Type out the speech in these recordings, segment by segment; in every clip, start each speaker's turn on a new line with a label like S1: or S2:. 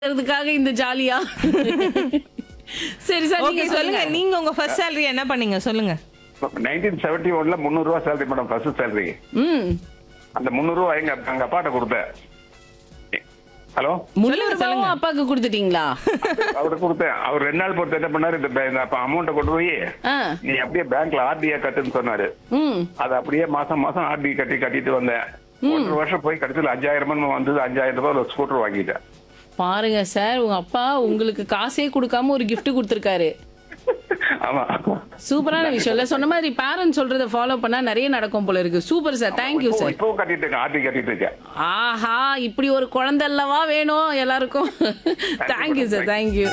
S1: அதுக்காக இந்த ஜாலியா சரி சார்
S2: ஓகே
S1: நீங்க
S2: சொல்லுங்க
S1: சொல்லுங்க
S2: நீங்க உங்க ஃபர்ஸ்ட் salary என்ன பண்ணீங்க சொல்லுங்க
S3: நைன்டீன் செவன்டி ஒன்ல முந்நூறு ரூபா சேலரி மேடம் ஃபர்ஸ்ட் சேலரி
S1: ம்
S3: அந்த முந்நூறு ரூபா எங்க எங்க அப்பாட்ட கொடுத்தேன் ஹலோ
S1: முந்நூறு ரூபாவும் அப்பாக்கு கொடுத்துட்டீங்களா
S3: அவருக்கு கொடுத்தேன் அவர் ரெண்டு நாள் பொறுத்து என்ன பண்ணாரு இந்த பே- இந்த அமௌண்ட்டை கொண்டு போய்
S1: ஆ
S3: நீ அப்படியே பேங்க்ல ஆர்டிஐ கட்டுன்னு சொன்னாரு
S1: ம்
S3: அது அப்படியே மாசம் மாசம் ஆர்டி கட்டி கட்டிட்டு வந்தேன் ஒன்றரை வருஷம் போய் கடைசியில் அஞ்சாயிரம் வந்தது அஞ்சாயிரம் ரூபாய் ஒரு ஸ்கூட்டர் வாங்கிட்டேன்
S1: பாருங்க சார் உங்க அப்பா உங்களுக்கு காசே கொடுக்காம ஒரு gift கொடுத்துருக்காரு
S3: ஆமா
S1: சூப்பரான விஷயம் இல்ல சொன்ன மாதிரி பேரண்ட்ஸ் சொல்றத ஃபாலோ பண்ணா நிறைய நடக்கும் போல இருக்கு சூப்பர் சார் தேங்க்யூ
S3: இப்போ-
S1: சார்
S3: இப்பவும் கட்டிட்டு இருக்கேன் ஆர்டி கட்டிட்டு இருக்கேன்
S1: ஆஹா இப்படி ஒரு குழந்தை அல்லவா வேணும் எல்லாருக்கும் தேங்க்யூ சார் தேங்க்யூ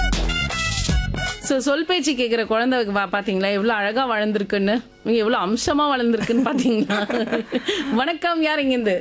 S1: ஸோ சொல் பேச்சு கேட்குற குழந்தை பா- பாத்தீங்களா எவ்வளோ அழகா வளர்ந்துருக்குன்னு நீங்க எவ்வளோ அம்சமா வளர்ந்துருக்குன்னு பாத்தீங்களா வணக்கம் யார் இங்கேருந்து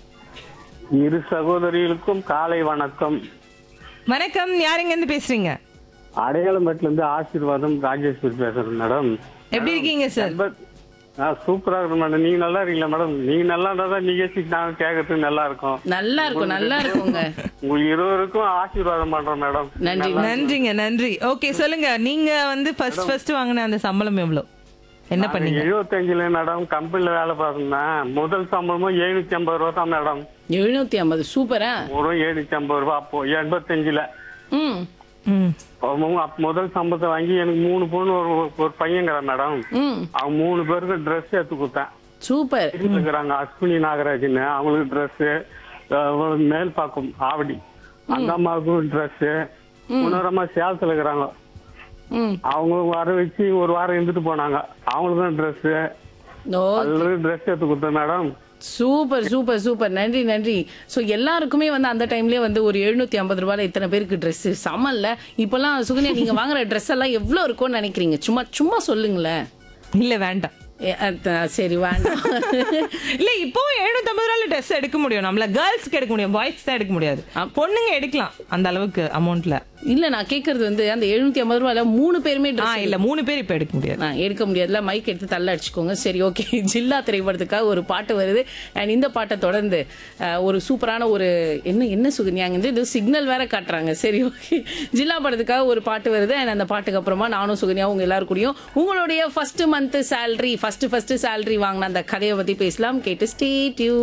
S4: இரு சகோதரிகளுக்கும் காலை வணக்கம்
S2: வணக்கம் யாருங்க இருந்து பேசுறீங்க
S4: அடையாளம்பேட்டில இருந்து ஆசீர்வாதம் ராஜேஸ்வரி பேசுறேன் மேடம்
S2: எப்படி இருக்கீங்க சார்
S4: பட் நான் சூப்பரா இருக்கேன் மேடம் நீங்க நல்லா இருக்கீங்களா மேடம் நீங்க நல்லா இருந்தா தான் நிகழ்ச்சி நான் கேட்கறதுக்கு நல்லா இருக்கும்
S1: நல்லா இருக்கும் நல்லா இருக்குங்க
S4: உங்க இருவருக்கும் ஆசீர்வாதம் பண்றேன் மேடம்
S1: நன்றி
S2: நன்றிங்க நன்றி ஓகே சொல்லுங்க நீங்க வந்து ஃபர்ஸ்ட் ஃபர்ஸ்ட் வாங்கின அந்த சம்பளம் எவ்வளவு என்ன பண்ணீங்க
S4: எழுபத்தஞ்சுல மேடம் கம்பெனில வேலை பார்த்திருந்தேன் முதல் சம்பளமும் எழுநூத்தி ஐம்பது ரூபா தான் மேடம்
S1: எழுநூத்தி ஐம்பது சூப்பரா
S4: ஒரு எழுநூத்தி ஐம்பது ரூபா அப்போ எண்பத்தஞ்சுல
S1: ம்
S2: ம்
S4: அப்போ அப்ப முதல் சம்பளத்தை வாங்கி எனக்கு மூணு பொண்ணு ஒரு ஒரு பையங்கிறான் மேடம்
S1: ம்
S4: அவங்க மூணு பேருக்கு ட்ரெஸ் எடுத்து கொடுத்தேன்
S1: சூப்பர்
S4: இருக்கிறாங்க அஸ்வினி நாகராஜன் அவங்களுக்கு ட்ரெஸ் மேல்பாக்கம் ஆவடி அந்த அம்மாவுக்கும் ட்ரெஸ் இன்னொரு அம்மா சேலத்துல இருக்கிறாங்க
S1: ம்
S4: அவங்க வர வச்சு ஒரு வாரம் இருந்துட்டு போனாங்க அவங்களுக்கும் ட்ரெஸ்
S1: ஓ
S4: எல்லாருக்கும் ட்ரெஸ் எடுத்து கொடுத்தேன் மேடம்
S1: சூப்பர் சூப்பர் சூப்பர் நன்றி நன்றி ஸோ எல்லாருக்குமே வந்து அந்த டைம்லயே வந்து ஒரு எழுநூத்தி ஐம்பது ரூபாயில இத்தனை பேருக்கு ட்ரெஸ் சமல்ல இப்பெல்லாம் சுகன்யா நீங்க வாங்குற ட்ரெஸ் எல்லாம் எவ்வளவு இருக்கும்னு நினைக்கிறீங்க சும்மா சும்மா சொல்லுங்களேன்
S2: இல்ல வேண்டாம்
S1: ஏ, அதான், சரி வேண்டாம்
S2: இல்ல இப்போ எழுநூத்தி ஐம்பது ரூபாயில ட்ரெஸ் எடுக்க முடியும் நம்மள கேர்ள்ஸ்க்கு எடுக்க முடியும் பாய்ஸ் தான் எடுக்க முடியாது பொண்ணுங்க எடுக்கலாம் அந்த அளவுக்கு அமௌண்ட்ல
S1: இல்ல நான் கேக்குறது வந்து அந்த எழுநூத்தி ஐம்பது ரூபாயில மூணு பேருமே
S2: ஆ
S1: ட்ரெஸ்
S2: இல்ல மூணு பேர் இப்ப எடுக்க முடியாது
S1: நான் எடுக்க முடியாதுல மைக் எடுத்து தள்ள அடிச்சுக்கோங்க சரி ஓகே ஜில்லா திரைப்படத்துக்காக ஒரு பாட்டு வருது அண்ட் இந்த பாட்டை தொடர்ந்து அஹ், ஒரு சூப்பரான ஒரு என்ன என்ன சுகன்யாங்க வந்து இது சிக்னல் வேற காட்டுறாங்க சரி ஓகே ஜில்லா படத்துக்காக ஒரு பாட்டு வருது அண்ட் அந்த பாட்டுக்கு அப்புறமா நானும் சுகன்யா உங்க எல்லாரும் கூடயும் உங்களுடைய first month salary first first salary வாங்கின அந்த கதையை பத்தி பேசலாம் கேட்டு ஸ்டே டியூ